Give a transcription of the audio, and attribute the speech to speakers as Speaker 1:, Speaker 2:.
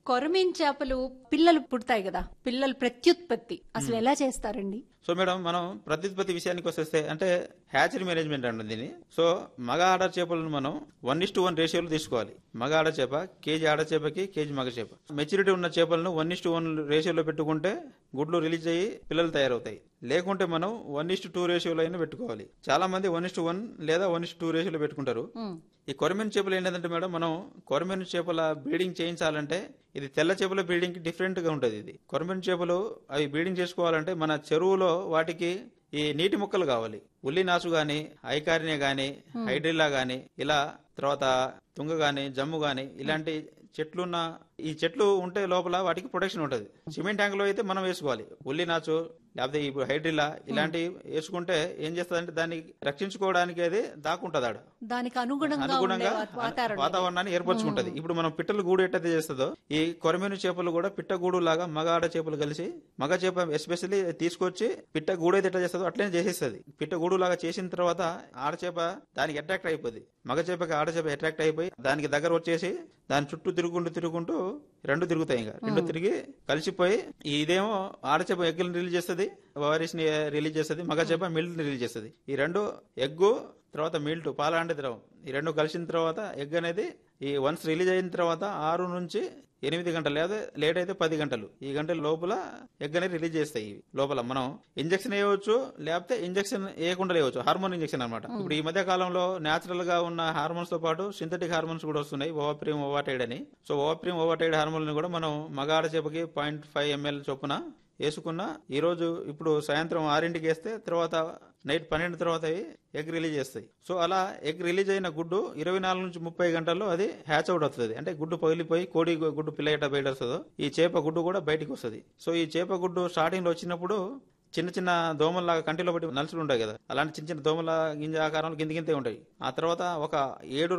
Speaker 1: కొరమీన్ చేపలు పిల్లలు పుడతాయి కదా పిల్లలు ప్రత్యుత్పత్తి అసలు ఎలా చేస్తారండి
Speaker 2: సో మేడం మనం ప్రత్యుత్పత్తి విషయానికి వస్తే అంటే హ్యాచరీ మేనేజ్మెంట్ అంటుంది దీన్ని సో మగ ఆడ చేపలను మనం వన్ ఇస్ టు వన్ రేషియోలో తీసుకోవాలి మగ ఆడ చేప కేజీ ఆడ చేపకి కేజీ మగ చేప మెచ్యూరిటీ ఉన్న చేపలను వన్ ఇస్ టు వన్ రేషియోలో పెట్టుకుంటే గుడ్లు రిలీజ్ అయ్యి పిల్లలు తయారవుతాయి లేకుంటే మనం వన్ ఇస్ టూ రేషియోలో అయినా పెట్టుకోవాలి చాలా మంది వన్ ఇస్ వన్ లేదా వన్ ఇస్ టూ రేషియోలో పెట్టుకుంటారు
Speaker 1: ఉమ్,
Speaker 2: ఈ కొరమెన్ చేపలు ఏంటంటే మేడం మనం కొరమెన్ చేపల బ్రీడింగ్ చేయించాలంటే ఇది తెల్ల చేపల బ్రీడింగ్ డిఫరెంట్ గా ఉంటుంది ఇది కొరమెన్ చేపలు అవి బ్రీడింగ్ చేసుకోవాలంటే మన చెరువులో వాటికి ఈ నీటి మొక్కలు కావాలి ఉల్లి నాసు గాని ఐకారినే గాని హైడ్రిల్లా గాని ఇలా తర్వాత తుంగ గాని జమ్ము గాని ఇలాంటి చెట్లున్న ఈ చెట్లు ఉంటే లోపల వాటికి ప్రొటెక్షన్ ఉంటుంది సిమెంట్ ట్యాంక్ లో అయితే మనం వేసుకోవాలి ఉల్లి నాచు లేకపోతే ఇప్పుడు హైడ్రిల్లా ఇలాంటివి వేసుకుంటే ఏం చేస్తుందంటే దాన్ని రక్షించుకోవడానికి అది దాక్కుంటది ఆడ
Speaker 1: దానికి అనుగుణంగా ఉండే
Speaker 2: అనుగుణంగా
Speaker 1: వా- వాతావరణం
Speaker 2: వాతావరణాన్ని ఏర్పరచుకుంటది ఇప్పుడు మనం పిట్టలు గూడు ఎట్టయితే చేస్తుందో ఈ కొరమేను చేపలు కూడా పిట్ట గూడు లాగా మగ ఆడ చేపలు కలిసి మగ చేప ఎస్పెషల్లీ తీసుకొచ్చి పిట్ట గూడు అయితే ఎట్లా చేస్తుందో అట్లనే చేసేస్తుంది పిట్ట గూడు లాగా చేసిన తర్వాత ఆడ చేప దానికి అట్రాక్ట్ అయిపోద్ది మగ చేపకి ఆడ చేప అట్రాక్ట్ అయిపోయి దానికి దగ్గర వచ్చేసి దాని చుట్టూ తిరుగుకుంటూ తిరుగుకుంటూ రెండు తిరుగుతాయి ఇంకా రెండు తిరిగి కలిసిపోయి ఇదేమో ఆడ చేప ఎగ్గులను రిలీజ్ చేస్తుంది ఓఆర్ఎస్ ని రిలీజ్ చేస్తుంది మగ చేప మిల్క్ రిలీజ్ చేస్తుంది ఈ రెండు ఎగ్గు తర్వాత మిల్ట్ పాలాంటి ద్రవం ఈ రెండు కలిసిన తర్వాత ఎగ్ అనేది ఈ వన్స్ రిలీజ్ అయిన తర్వాత ఆరు నుంచి ఎనిమిది గంటలు లేదా లేట్ అయితే పది గంటలు ఈ గంటల లోపల ఎగ్ అనేది రిలీజ్ చేస్తాయి ఇవి లోపల మనం ఇంజక్షన్ వేయవచ్చు లేకపోతే ఇంజక్షన్ వేయకుండా వేయవచ్చు హార్మోన్ ఇంజక్షన్ అనమాట ఇప్పుడు ఈ మధ్య కాలంలో నేచురల్ గా ఉన్న హార్మోన్స్ తో పాటు సింథటిక్ హార్మోన్స్ కూడా వస్తున్నాయి ఓవాప్రియం ఓవాటైడ్ అని సో ఓవాప్రియం ఓవాటైడ్ హార్మోన్ కూడా మనం మగాడ చేపకి పాయింట్ ఫైవ్ ఎంఎల్ చొప్పున వేసుకున్న ఈ రోజు ఇప్పుడు సాయంత్రం ఆరింటికి వేస్తే తర్వాత నైట్ పన్నెండు తర్వాత అవి ఎగ్ రిలీజ్ చేస్తాయి సో అలా ఎగ్ రిలీజ్ అయిన గుడ్డు ఇరవై నాలుగు నుంచి ముప్పై గంటల్లో అది హ్యాచ్ అవుట్ అవుతుంది అంటే గుడ్డు పగిలిపోయి కోడి గుడ్డు పిల్ల ఎట్లా బయట వస్తుందో ఈ చేప గుడ్డు కూడా బయటికి వస్తుంది సో ఈ చేప గుడ్డు స్టార్టింగ్ లో వచ్చినప్పుడు చిన్న చిన్న దోమల్లాగా కంటిలో పట్టి నలుసులు ఉంటాయి కదా అలాంటి చిన్న చిన్న దోమల గింజ ఆకారంలో గింది గింతే ఉంటాయి ఆ తర్వాత ఒక ఏడు